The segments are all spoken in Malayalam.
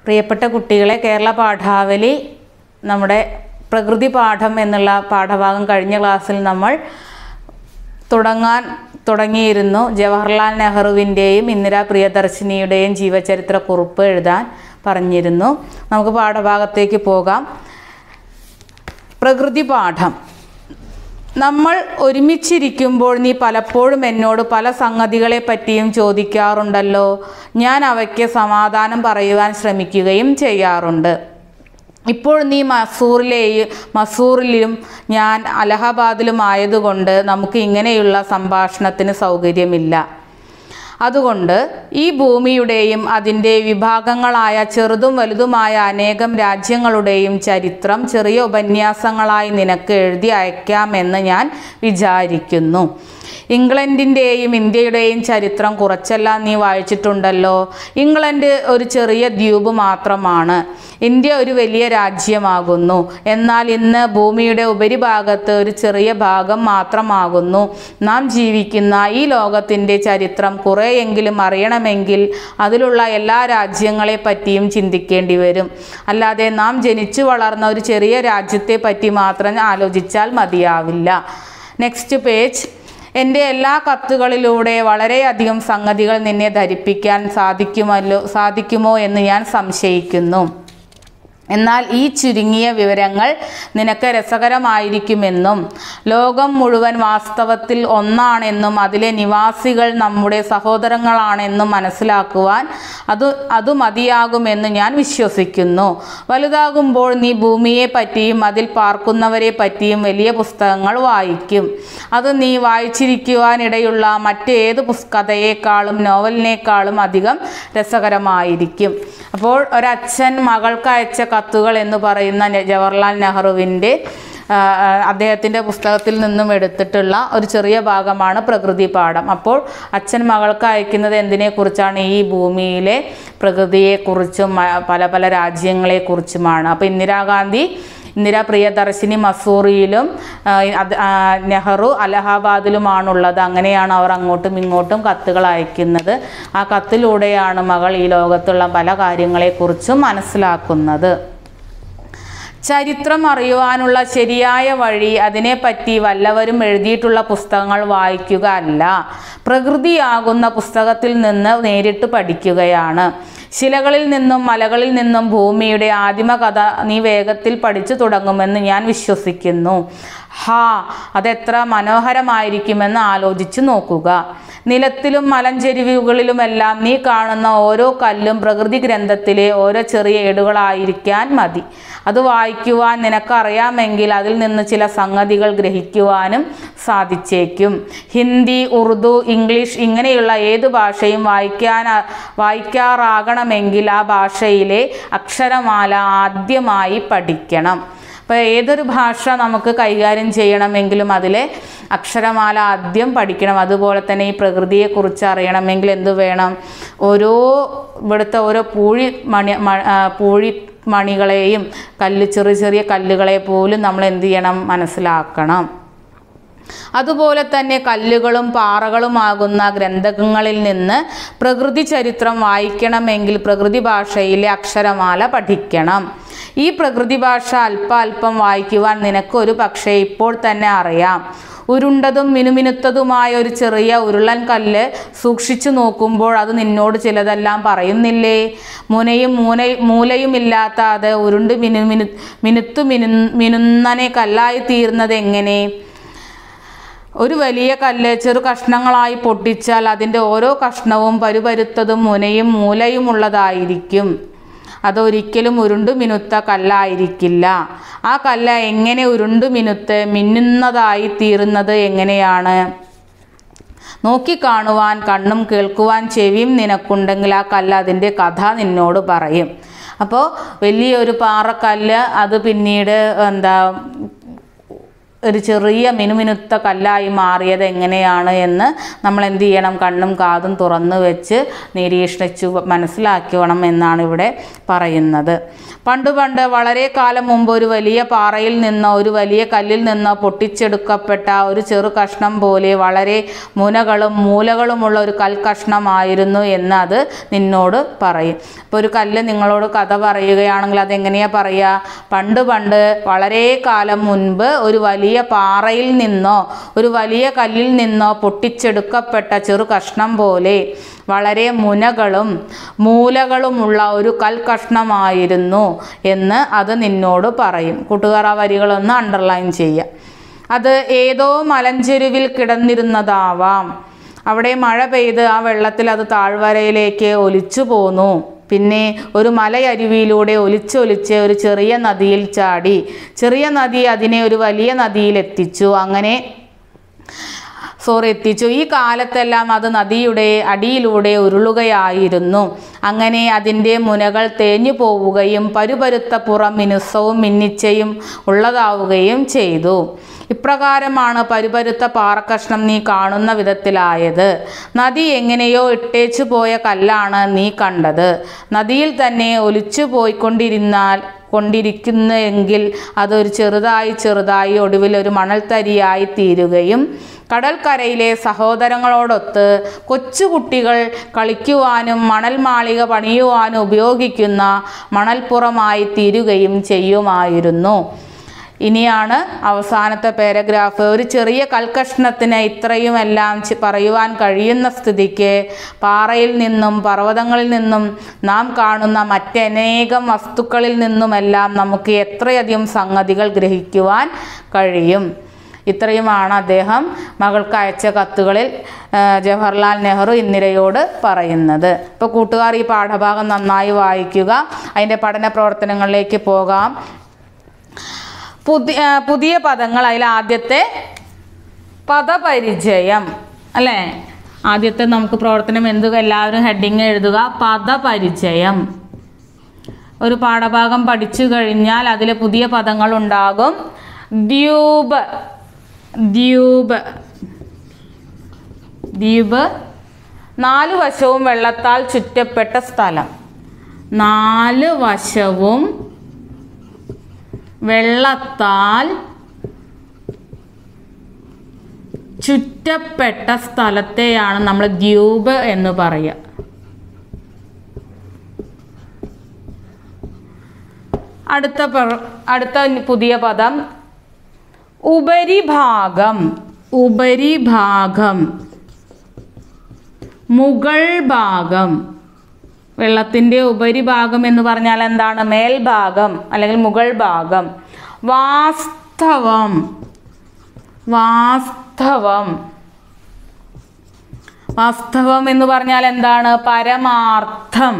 പ്രിയപ്പെട്ട കുട്ടികളെ കേരള പാഠാവലി നമ്മുടെ പ്രകൃതി പാഠം എന്നുള്ള പാഠഭാഗം കഴിഞ്ഞ ക്ലാസ്സിൽ നമ്മൾ തുടങ്ങാൻ തുടങ്ങിയിരുന്നു ജവഹർലാൽ നെഹ്റുവിൻ്റെയും ഇന്ദിരാ പ്രിയദർശിനിയുടെയും ജീവചരിത്ര കുറിപ്പ് എഴുതാൻ പറഞ്ഞിരുന്നു നമുക്ക് പാഠഭാഗത്തേക്ക് പോകാം പ്രകൃതി പാഠം നമ്മൾ ഒരുമിച്ചിരിക്കുമ്പോൾ നീ പലപ്പോഴും എന്നോട് പല സംഗതികളെ പറ്റിയും ചോദിക്കാറുണ്ടല്ലോ ഞാൻ അവയ്ക്ക് സമാധാനം പറയുവാൻ ശ്രമിക്കുകയും ചെയ്യാറുണ്ട് ഇപ്പോൾ നീ മസൂറിലെയും മസൂറിലും ഞാൻ അലഹബാദിലും ആയതുകൊണ്ട് നമുക്ക് ഇങ്ങനെയുള്ള സംഭാഷണത്തിന് സൗകര്യമില്ല അതുകൊണ്ട് ഈ ഭൂമിയുടെയും അതിൻ്റെ വിഭാഗങ്ങളായ ചെറുതും വലുതുമായ അനേകം രാജ്യങ്ങളുടെയും ചരിത്രം ചെറിയ ഉപന്യാസങ്ങളായി നിനക്ക് എഴുതി അയക്കാമെന്ന് ഞാൻ വിചാരിക്കുന്നു ഇംഗ്ലണ്ടിൻ്റെയും ഇന്ത്യയുടെയും ചരിത്രം കുറച്ചെല്ലാം നീ വായിച്ചിട്ടുണ്ടല്ലോ ഇംഗ്ലണ്ട് ഒരു ചെറിയ ദ്വീപ് മാത്രമാണ് ഇന്ത്യ ഒരു വലിയ രാജ്യമാകുന്നു എന്നാൽ ഇന്ന് ഭൂമിയുടെ ഉപരിഭാഗത്ത് ഒരു ചെറിയ ഭാഗം മാത്രമാകുന്നു നാം ജീവിക്കുന്ന ഈ ലോകത്തിൻ്റെ ചരിത്രം കുറേയെങ്കിലും അറിയണമെങ്കിൽ അതിലുള്ള എല്ലാ രാജ്യങ്ങളെ പറ്റിയും ചിന്തിക്കേണ്ടി വരും അല്ലാതെ നാം ജനിച്ചു വളർന്ന ഒരു ചെറിയ രാജ്യത്തെ പറ്റി മാത്രം ആലോചിച്ചാൽ മതിയാവില്ല നെക്സ്റ്റ് പേജ് എൻ്റെ എല്ലാ കത്തുകളിലൂടെ വളരെയധികം സംഗതികൾ നിന്നെ ധരിപ്പിക്കാൻ സാധിക്കുമല്ലോ സാധിക്കുമോ എന്ന് ഞാൻ സംശയിക്കുന്നു എന്നാൽ ഈ ചുരുങ്ങിയ വിവരങ്ങൾ നിനക്ക് രസകരമായിരിക്കുമെന്നും ലോകം മുഴുവൻ വാസ്തവത്തിൽ ഒന്നാണെന്നും അതിലെ നിവാസികൾ നമ്മുടെ സഹോദരങ്ങളാണെന്നും മനസ്സിലാക്കുവാൻ അത് അത് മതിയാകുമെന്ന് ഞാൻ വിശ്വസിക്കുന്നു വലുതാകുമ്പോൾ നീ ഭൂമിയെ പറ്റിയും അതിൽ പാർക്കുന്നവരെ പറ്റിയും വലിയ പുസ്തകങ്ങൾ വായിക്കും അത് നീ വായിച്ചിരിക്കുവാനിടയുള്ള മറ്റേത് പുസ് കഥയേക്കാളും നോവലിനേക്കാളും അധികം രസകരമായിരിക്കും അപ്പോൾ ഒരച്ഛൻ മകൾക്ക് അയച്ച കത്തുകൾ എന്ന് പറയുന്ന നെ- ജവഹർലാൽ നെഹ്റുവിൻ്റെ അദ്ദേഹത്തിൻ്റെ പുസ്തകത്തിൽ നിന്നും എടുത്തിട്ടുള്ള ഒരു ചെറിയ ഭാഗമാണ് പ്രകൃതി പാഠം അപ്പോൾ അച്ഛൻ മകൾക്ക് അയക്കുന്നത് എന്തിനെക്കുറിച്ചാണ് ഈ ഭൂമിയിലെ പ്രകൃതിയെക്കുറിച്ചും മ- പല പല രാജ്യങ്ങളെക്കുറിച്ചുമാണ് അപ്പോൾ ഇന്ദിരാഗാന്ധി ഇന്ദിര പ്രിയദർശിനി മസൂറിയിലും ആ, അത് ആ, നെഹ്റു അലഹാബാദിലുമാണുള്ളത് അങ്ങനെയാണ് അവർ അങ്ങോട്ടും ഇങ്ങോട്ടും കത്തുകൾ അയക്കുന്നത് ആ കത്തിലൂടെയാണ് മകൾ ഈ ലോകത്തുള്ള പല കാര്യങ്ങളെക്കുറിച്ചും മനസ്സിലാക്കുന്നത് ചരിത്രം അറിയുവാനുള്ള ശരിയായ വഴി അതിനെപ്പറ്റി വല്ലവരും എഴുതിയിട്ടുള്ള പുസ്തകങ്ങൾ വായിക്കുക അല്ല പ്രകൃതിയാകുന്ന പുസ്തകത്തിൽ നിന്ന് നേരിട്ട് പഠിക്കുകയാണ് ശിലകളിൽ നിന്നും മലകളിൽ നിന്നും ഭൂമിയുടെ ആദിമ കഥ നീ വേഗത്തിൽ പഠിച്ചു തുടങ്ങുമെന്ന് ഞാൻ വിശ്വസിക്കുന്നു ഹാ അതെത്ര മനോഹരമായിരിക്കുമെന്ന് ആലോചിച്ചു നോക്കുക നിലത്തിലും മലഞ്ചെരിവുകളിലുമെല്ലാം നീ കാണുന്ന ഓരോ കല്ലും പ്രകൃതി ഗ്രന്ഥത്തിലെ ഓരോ ചെറിയ ഏടുകളായിരിക്കാൻ മതി അത് വായിക്കുവാൻ നിനക്കറിയാമെങ്കിൽ അതിൽ നിന്ന് ചില സംഗതികൾ ഗ്രഹിക്കുവാനും സാധിച്ചേക്കും ഹിന്ദി ഉറുദു ഇംഗ്ലീഷ് ഇങ്ങനെയുള്ള ഏത് ഭാഷയും വായിക്കാൻ വായിക്കാറാകണമെങ്കിൽ ആ ഭാഷയിലെ അക്ഷരമാല ആദ്യമായി പഠിക്കണം അപ്പോൾ ഏതൊരു ഭാഷ നമുക്ക് കൈകാര്യം ചെയ്യണമെങ്കിലും അതിലെ അക്ഷരമാല ആദ്യം പഠിക്കണം അതുപോലെ തന്നെ ഈ പ്രകൃതിയെക്കുറിച്ച് അറിയണമെങ്കിൽ എന്ത് വേണം ഓരോ ഇവിടുത്തെ ഓരോ പൂഴി മണി മ- ആ, പൂഴി മണികളെയും കല്ല് ചെറിയ ചെറിയ കല്ലുകളെ പോലും നമ്മൾ എന്ത് ചെയ്യണം മനസ്സിലാക്കണം അതുപോലെ തന്നെ കല്ലുകളും പാറകളുമാകുന്ന ഗ്രന്ഥങ്ങളിൽ നിന്ന് പ്രകൃതി ചരിത്രം വായിക്കണമെങ്കിൽ പ്രകൃതി ഭാഷയിലെ അക്ഷരമാല പഠിക്കണം ഈ പ്രകൃതി ഭാഷ അല്പാൽപ്പം വായിക്കുവാൻ നിനക്കൊരു പക്ഷേ ഇപ്പോൾ തന്നെ അറിയാം ഉരുണ്ടതും മിനുമിനുത്തതുമായ ഒരു ചെറിയ ഉരുളൻ കല്ല് സൂക്ഷിച്ചു നോക്കുമ്പോൾ അത് നിന്നോട് ചിലതെല്ലാം പറയുന്നില്ലേ മുനയും മൂന മൂലയും ഇല്ലാത്ത അത് ഉരുണ്ട് മിനു മിനു മിനുത്തു മിനു മിനുന്നനെ കല്ലായി തീർന്നത് എങ്ങനെ ഒരു വലിയ കല്ല് ചെറു കഷ്ണങ്ങളായി പൊട്ടിച്ചാൽ അതിൻ്റെ ഓരോ കഷ്ണവും പരുപരുത്തതും മുനയും മൂലയുമുള്ളതായിരിക്കും അതൊരിക്കലും ഉരുണ്ടു മിനുത്ത കല്ലായിരിക്കില്ല ആ കല്ല് എങ്ങനെ ഉരുണ്ടു മിനുത്ത് മിന്നുന്നതായി തീരുന്നത് എങ്ങനെയാണ് നോക്കിക്കാണുവാൻ കണ്ണും കേൾക്കുവാൻ ചെവിയും നിനക്കുണ്ടെങ്കിൽ ആ കല്ല് അതിൻ്റെ കഥ നിന്നോട് പറയും അപ്പോൾ വലിയൊരു പാറക്കല്ല് അത് പിന്നീട് എന്താ ഒരു ചെറിയ മിനുമിനുത്ത കല്ലായി മാറിയത് എങ്ങനെയാണ് എന്ന് നമ്മൾ എന്ത് ചെയ്യണം കണ്ണും കാതും തുറന്നു വെച്ച് നിരീക്ഷിച്ചു മനസ്സിലാക്കണം എന്നാണ് ഇവിടെ പറയുന്നത് പണ്ട് പണ്ട് വളരെ കാലം മുമ്പ് ഒരു വലിയ പാറയിൽ നിന്നോ ഒരു വലിയ കല്ലിൽ നിന്നോ പൊട്ടിച്ചെടുക്കപ്പെട്ട ഒരു ചെറു കഷ്ണം പോലെ വളരെ മുനകളും മൂലകളുമുള്ള ഒരു കൽക്കഷ്ണമായിരുന്നു എന്ന് അത് നിന്നോട് പറയും ഇപ്പോൾ ഒരു കല്ല് നിങ്ങളോട് കഥ പറയുകയാണെങ്കിൽ അതെങ്ങനെയാണ് പറയുക പണ്ട് പണ്ട് വളരെ കാലം മുൻപ് ഒരു വലിയ പാറയിൽ നിന്നോ ഒരു വലിയ കല്ലിൽ നിന്നോ പൊട്ടിച്ചെടുക്കപ്പെട്ട ചെറു കഷ്ണം പോലെ വളരെ മുനകളും മൂലകളുമുള്ള ഒരു കൽക്കഷ്ണമായിരുന്നു എന്ന് അത് നിന്നോട് പറയും കൂട്ടുകാർ ആ വരികളൊന്ന് അണ്ടർലൈൻ ചെയ്യുക അത് ഏതോ മലഞ്ചെരുവിൽ കിടന്നിരുന്നതാവാം അവിടെ മഴ പെയ്ത് ആ വെള്ളത്തിൽ അത് താഴ്വരയിലേക്ക് ഒലിച്ചു പോന്നു പിന്നെ ഒരു മലയരുവിയിലൂടെ ഒലിച്ചൊലിച്ച് ഒരു ചെറിയ നദിയിൽ ചാടി ചെറിയ നദി അതിനെ ഒരു വലിയ നദിയിൽ എത്തിച്ചു അങ്ങനെ സോറി എത്തിച്ചു ഈ കാലത്തെല്ലാം അത് നദിയുടെ അടിയിലൂടെ ഉരുളുകയായിരുന്നു അങ്ങനെ അതിൻ്റെ മുനകൾ തേഞ്ഞു പോവുകയും പരുപരുത്ത പുറം മിനുസവും മിന്നിച്ചയും ഉള്ളതാവുകയും ചെയ്തു ഇപ്രകാരമാണ് പരുപരുത്ത പാറക്കഷ്ണം നീ കാണുന്ന വിധത്തിലായത് നദി എങ്ങനെയോ ഇട്ടേച്ചു പോയ കല്ലാണ് നീ കണ്ടത് നദിയിൽ തന്നെ ഒലിച്ചു പോയിക്കൊണ്ടിരുന്നാൽ കൊണ്ടിരിക്കുന്നെങ്കിൽ അതൊരു ചെറുതായി ചെറുതായി ഒടുവിൽ ഒരു മണൽത്തരിയായി തീരുകയും കടൽക്കരയിലെ സഹോദരങ്ങളോടൊത്ത് കൊച്ചുകുട്ടികൾ കളിക്കുവാനും മണൽ മാളിക പണിയുവാനും ഉപയോഗിക്കുന്ന മണൽപ്പുറമായി തീരുകയും ചെയ്യുമായിരുന്നു ഇനിയാണ് അവസാനത്തെ പാരഗ്രാഫ് ഒരു ചെറിയ കൽക്കഷ്ണത്തിന് ഇത്രയുമെല്ലാം ചി- പറയുവാൻ കഴിയുന്ന സ്ഥിതിക്ക് പാറയിൽ നിന്നും പർവ്വതങ്ങളിൽ നിന്നും നാം കാണുന്ന മറ്റനേകം വസ്തുക്കളിൽ നിന്നുമെല്ലാം നമുക്ക് എത്രയധികം സംഗതികൾ ഗ്രഹിക്കുവാൻ കഴിയും ഇത്രയുമാണ് അദ്ദേഹം മകൾക്ക് അയച്ച കത്തുകളിൽ ആ, ജവഹർലാൽ നെഹ്റു ഇന്ദിരയോട് പറയുന്നത് ഇപ്പോൾ കൂട്ടുകാർ ഈ പാഠഭാഗം നന്നായി വായിക്കുക അതിൻ്റെ പഠന പ്രവർത്തനങ്ങളിലേക്ക് പോകാം പുതിയ പുതിയ പദങ്ങൾ അതിൽ ആദ്യത്തെ പദപരിചയം അല്ലേ ആദ്യത്തെ നമുക്ക് പ്രവർത്തനം എന്ത് എല്ലാവരും ഹെഡിങ് എഴുതുക പദപരിചയം ഒരു പാഠഭാഗം പഠിച്ചു കഴിഞ്ഞാൽ അതിൽ പുതിയ പദങ്ങൾ ഉണ്ടാകും ദ്വീപ് ദ്വീപ് ദ്വീപ് നാല് വശവും വെള്ളത്താൽ ചുറ്റപ്പെട്ട സ്ഥലം നാല് വശവും വെള്ളത്താൽ ചുറ്റപ്പെട്ട സ്ഥലത്തെയാണ് നമ്മൾ ദ്വീപ് എന്ന് പറയുക അടുത്ത പർ- അടുത്ത പുതിയ പദം ഉപരിഭാഗം ഉപരിഭാഗം മുകൾ ഭാഗം വെള്ളത്തിൻ്റെ ഉപരിഭാഗം എന്ന് പറഞ്ഞാൽ എന്താണ് മേൽഭാഗം അല്ലെങ്കിൽ മുകൾ ഭാഗം വാസ്തവം വാസ്തവം വാസ്തവം എന്ന് പറഞ്ഞാൽ എന്താണ് പരമാർത്ഥം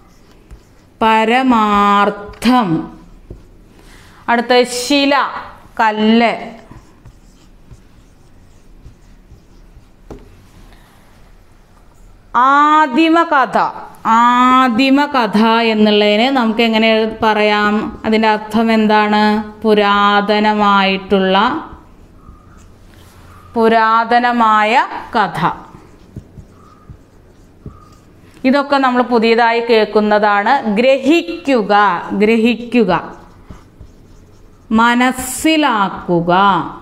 പരമാർത്ഥം അടുത്ത ശില കല്ല് ആദിമകഥ ആദിമകഥ എന്നുള്ളതിന് നമുക്ക് എങ്ങനെ എഴു- പറയാം അതിൻ്റെ അർത്ഥം എന്താണ് പുരാതനമായിട്ടുള്ള പുരാതനമായ കഥ ഇതൊക്കെ നമ്മൾ പുതിയതായി കേൾക്കുന്നതാണ് ഗ്രഹിക്കുക ഗ്രഹിക്കുക മനസ്സിലാക്കുക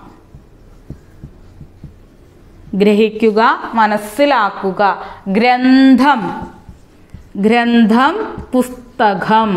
ഗ്രഹിക്കുക മനസ്സിലാക്കുക ഗ്രന്ഥം ഗ്രന്ഥം പുസ്തകം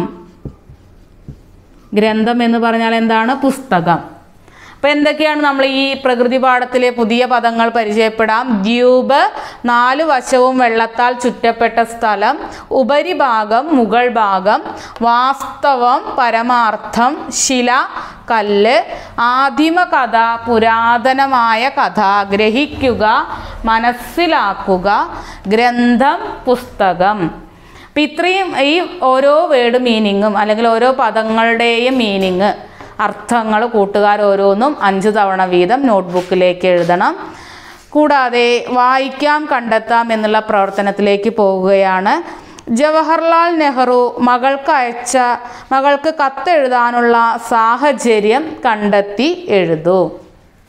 ഗ്രന്ഥം എന്ന് പറഞ്ഞാൽ എന്താണ് പുസ്തകം അപ്പോൾ എന്തൊക്കെയാണ് നമ്മൾ ഈ പ്രകൃതി പാഠത്തിലെ പുതിയ പദങ്ങൾ പരിചയപ്പെടാം ദ്വീപ് നാല് വശവും വെള്ളത്താൽ ചുറ്റപ്പെട്ട സ്ഥലം ഉപരിഭാഗം മുകൾ ഭാഗം വാസ്തവം പരമാർത്ഥം ശില കല്ല് ആദിമ കഥ പുരാതനമായ കഥ ഗ്രഹിക്കുക മനസ്സിലാക്കുക ഗ്രന്ഥം പുസ്തകം അപ്പം ഇത്രയും ഈ ഓരോ വേർഡ് മീനിങ്ങും അല്ലെങ്കിൽ ഓരോ പദങ്ങളുടെയും മീനിങ് അർത്ഥങ്ങൾ കൂട്ടുകാർ ഓരോന്നും അഞ്ച് തവണ വീതം നോട്ട്ബുക്കിലേക്ക് എഴുതണം കൂടാതെ വായിക്കാം കണ്ടെത്താം എന്നുള്ള പ്രവർത്തനത്തിലേക്ക് പോവുകയാണ് ജവഹർലാൽ നെഹ്റു മകൾക്ക് അയച്ച മകൾക്ക് കത്തെഴുതാനുള്ള സാഹചര്യം കണ്ടെത്തി എഴുതൂ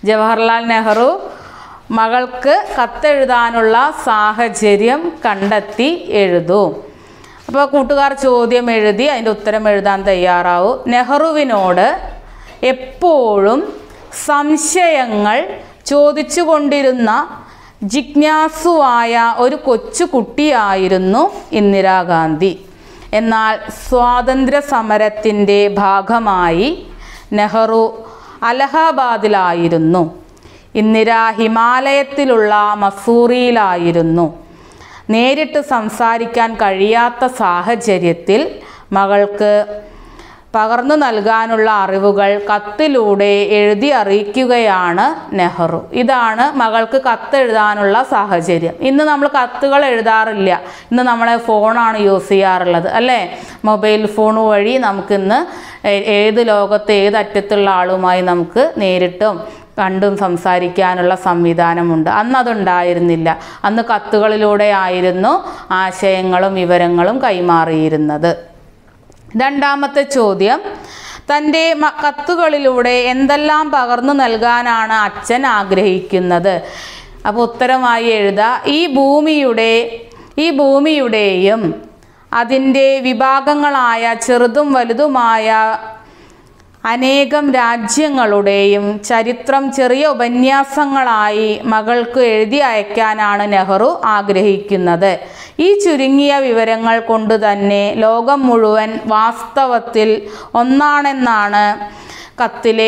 ജവഹർലാൽ നെഹ്റു മകൾക്ക് കത്തെഴുതാനുള്ള സാഹചര്യം കണ്ടെത്തി എഴുതൂ അപ്പോൾ കൂട്ടുകാർ ചോദ്യം എഴുതി അതിൻ്റെ ഉത്തരം എഴുതാൻ തയ്യാറാവും നെഹ്റുവിനോട് എപ്പോഴും സംശയങ്ങൾ ചോദിച്ചു കൊണ്ടിരുന്ന ജിജ്ഞാസുവായ ഒരു കൊച്ചു കുട്ടിയായിരുന്നു ഇന്ദിരാഗാന്ധി എന്നാൽ സ്വാതന്ത്ര്യ സമരത്തിൻ്റെ ഭാഗമായി നെഹ്റു അലഹാബാദിലായിരുന്നു ഇന്ദിര ഹിമാലയത്തിലുള്ള മസൂറിയിലായിരുന്നു നേരിട്ട് സംസാരിക്കാൻ കഴിയാത്ത സാഹചര്യത്തിൽ മകൾക്ക് പകർന്നു നൽകാനുള്ള അറിവുകൾ കത്തിലൂടെ എഴുതി അറിയിക്കുകയാണ് നെഹ്റു ഇതാണ് മകൾക്ക് കത്തെഴുതാനുള്ള സാഹചര്യം ഇന്ന് നമ്മൾ കത്തുകൾ എഴുതാറില്ല ഇന്ന് നമ്മളെ ഫോണാണ് യൂസ് ചെയ്യാറുള്ളത് അല്ലേ മൊബൈൽ ഫോൺ വഴി നമുക്കിന്ന് ഏ- ഏത് ലോകത്ത് ഏത് അറ്റത്തുള്ള ആളുമായി നമുക്ക് നേരിട്ടും കണ്ടും സംസാരിക്കാനുള്ള സംവിധാനമുണ്ട് അന്ന് അതുണ്ടായിരുന്നില്ല അന്ന് കത്തുകളിലൂടെ ആയിരുന്നു ആശയങ്ങളും വിവരങ്ങളും കൈമാറിയിരുന്നത് രണ്ടാമത്തെ ചോദ്യം തൻ്റെ മ കത്തുകളിലൂടെ എന്തെല്ലാം പകർന്നു നൽകാനാണ് അച്ഛൻ ആഗ്രഹിക്കുന്നത് അപ്പോൾ ഉത്തരമായി എഴുതുക ഈ ഭൂമിയുടെ ഈ ഭൂമിയുടെയും അതിൻ്റെ വിഭാഗങ്ങളായ ചെറുതും വലുതുമായ അനേകം രാജ്യങ്ങളുടെയും ചരിത്രം ചെറിയ ഉപന്യാസങ്ങളായി മകൾക്ക് എഴുതി അയക്കാനാണ് നെഹ്റു ആഗ്രഹിക്കുന്നത് ഈ ചുരുങ്ങിയ വിവരങ്ങൾ കൊണ്ട് തന്നെ ലോകം മുഴുവൻ വാസ്തവത്തിൽ ഒന്നാണെന്നാണ് കത്തിലെ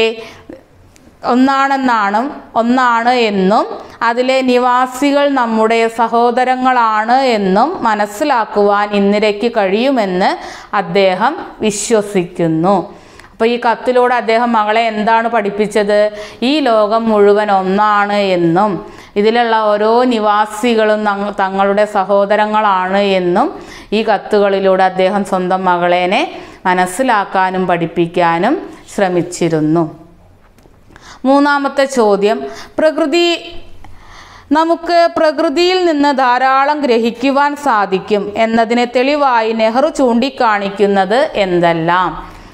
ഒന്നാണെന്നാണ് ഒന്നാണ് എന്നും അതിലെ നിവാസികൾ നമ്മുടെ സഹോദരങ്ങളാണ് എന്നും മനസ്സിലാക്കുവാൻ ഇന്ദിരയ്ക്ക് കഴിയുമെന്ന് അദ്ദേഹം വിശ്വസിക്കുന്നു അപ്പോൾ ഈ കത്തിലൂടെ അദ്ദേഹം മകളെ എന്താണ് പഠിപ്പിച്ചത് ഈ ലോകം മുഴുവൻ ഒന്നാണ് എന്നും ഇതിലുള്ള ഓരോ നിവാസികളും നങ്ങ- തങ്ങളുടെ സഹോദരങ്ങളാണ് എന്നും ഈ കത്തുകളിലൂടെ അദ്ദേഹം സ്വന്തം മകളേനെ മനസ്സിലാക്കാനും പഠിപ്പിക്കാനും ശ്രമിച്ചിരുന്നു മൂന്നാമത്തെ ചോദ്യം പ്രകൃതി നമുക്ക് പ്രകൃതിയിൽ നിന്ന് ധാരാളം ഗ്രഹിക്കുവാൻ സാധിക്കും എന്നതിന് തെളിവായി നെഹ്റു ചൂണ്ടിക്കാണിക്കുന്നത് എന്തെല്ലാം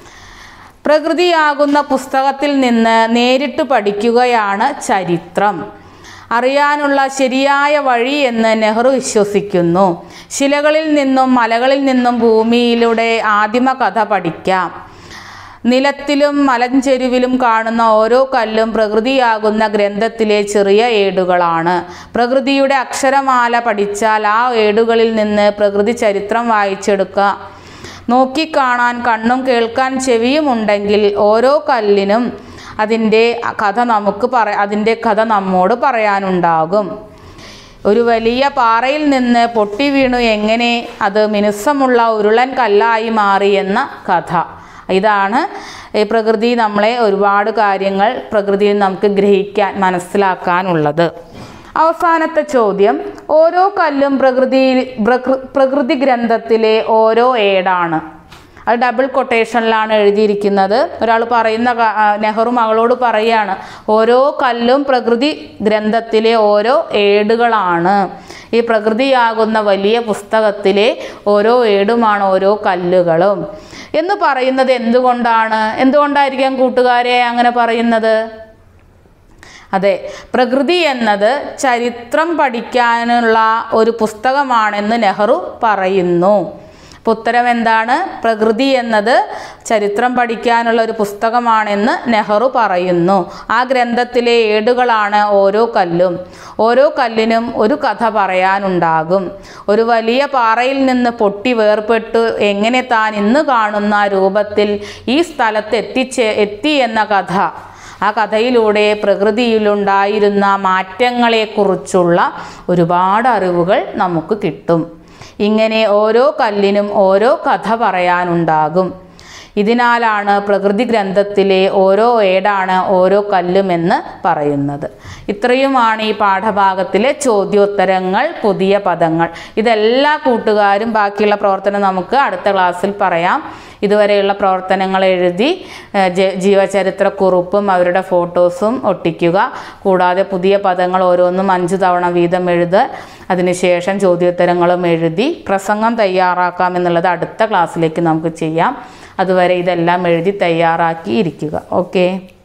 പ്രകൃതിയാകുന്ന പുസ്തകത്തിൽ നിന്ന് നേരിട്ട് പഠിക്കുകയാണ് ചരിത്രം അറിയാനുള്ള ശരിയായ വഴി എന്ന് നെഹ്റു വിശ്വസിക്കുന്നു ശിലകളിൽ നിന്നും മലകളിൽ നിന്നും ഭൂമിയിലൂടെ ആദിമ കഥ പഠിക്കാം നിലത്തിലും മലഞ്ചെരുവിലും കാണുന്ന ഓരോ കല്ലും പ്രകൃതിയാകുന്ന ഗ്രന്ഥത്തിലെ ചെറിയ ഏടുകളാണ് പ്രകൃതിയുടെ അക്ഷരമാല പഠിച്ചാൽ ആ ഏടുകളിൽ നിന്ന് പ്രകൃതി ചരിത്രം വായിച്ചെടുക്കാം നോക്കിക്കാണാൻ കണ്ണും കേൾക്കാൻ ചെവിയും ഉണ്ടെങ്കിൽ ഓരോ കല്ലിനും അതിൻ്റെ കഥ നമുക്ക് പറ അതിൻ്റെ കഥ നമ്മോട് പറയാനുണ്ടാകും ഒരു വലിയ പാറയിൽ നിന്ന് പൊട്ടി വീണു എങ്ങനെ അത് മിനുസമുള്ള ഉരുളൻ കല്ലായി മാറി എന്ന കഥ ഇതാണ് ഈ പ്രകൃതി നമ്മളെ ഒരുപാട് കാര്യങ്ങൾ പ്രകൃതിയിൽ നമുക്ക് ഗ്രഹിക്കാൻ മനസ്സിലാക്കാനുള്ളത് അവസാനത്തെ ചോദ്യം ഓരോ കല്ലും പ്രകൃതിയിൽ പ്രകൃ- പ്രകൃതി ഗ്രന്ഥത്തിലെ ഓരോ ഏടാണ് അത് ഡബിൾ കൊട്ടേഷനിലാണ് എഴുതിയിരിക്കുന്നത് ഒരാൾ പറയുന്ന ക- ആ, നെഹ്റു മകളോട് പറയാണ് ഓരോ കല്ലും പ്രകൃതി ഗ്രന്ഥത്തിലെ ഓരോ ഏടുകളാണ് ഈ പ്രകൃതിയാകുന്ന വലിയ പുസ്തകത്തിലെ ഓരോ ഏടുമാണ് ഓരോ കല്ലുകളും എന്ന് പറയുന്നത് എന്തുകൊണ്ടാണ് എന്തുകൊണ്ടായിരിക്കാം കൂട്ടുകാരെ അങ്ങനെ പറയുന്നത് അതെ പ്രകൃതി എന്നത് ചരിത്രം പഠിക്കാനുള്ള ഒരു പുസ്തകമാണെന്ന് നെഹ്റു പറയുന്നു അപ്പോൾ ഉത്തരം എന്താണ് പ്രകൃതി എന്നത് ചരിത്രം പഠിക്കാനുള്ള ഒരു പുസ്തകമാണെന്ന് നെഹ്റു പറയുന്നു ആ ഗ്രന്ഥത്തിലെ ഏടുകളാണ് ഓരോ കല്ലും ഓരോ കല്ലിനും ഒരു കഥ പറയാനുണ്ടാകും ഒരു വലിയ പാറയിൽ നിന്ന് പൊട്ടി വേർപെട്ടു എങ്ങനെ താൻ ഇന്ന് കാണുന്ന രൂപത്തിൽ ഈ സ്ഥലത്ത് എത്തിച്ചേ എത്തി എന്ന കഥ ആ കഥയിലൂടെ പ്രകൃതിയിലുണ്ടായിരുന്ന മാറ്റങ്ങളെക്കുറിച്ചുള്ള ഒരുപാട് അറിവുകൾ നമുക്ക് കിട്ടും ഇങ്ങനെ ഓരോ കല്ലിനും ഓരോ കഥ പറയാനുണ്ടാകും ഇതിനാലാണ് പ്രകൃതി ഗ്രന്ഥത്തിലെ ഓരോ ഏടാണ് ഓരോ കല്ലുമെന്ന് പറയുന്നത് ഇത്രയുമാണ് ഈ പാഠഭാഗത്തിലെ ചോദ്യോത്തരങ്ങൾ പുതിയ പദങ്ങൾ ഇതെല്ലാ കൂട്ടുകാരും ബാക്കിയുള്ള പ്രവർത്തനം നമുക്ക് അടുത്ത ക്ലാസ്സിൽ പറയാം ഇതുവരെയുള്ള പ്രവർത്തനങ്ങൾ എഴുതി ഏഹ്, ജ- ജീവചരിത്രക്കുറിപ്പും അവരുടെ ഫോട്ടോസും ഒട്ടിക്കുക കൂടാതെ പുതിയ പദങ്ങൾ ഓരോന്നും അഞ്ച് തവണ വീതം എഴുതുക അതിനുശേഷം ചോദ്യോത്തരങ്ങളും എഴുതി പ്രസംഗം തയ്യാറാക്കാം എന്നുള്ളത് അടുത്ത ക്ലാസ്സിലേക്ക് നമുക്ക് ചെയ്യാം അതുവരെ ഇതെല്ലാം എഴുതി തയ്യാറാക്കി ഇരിക്കുക ഓക്കെ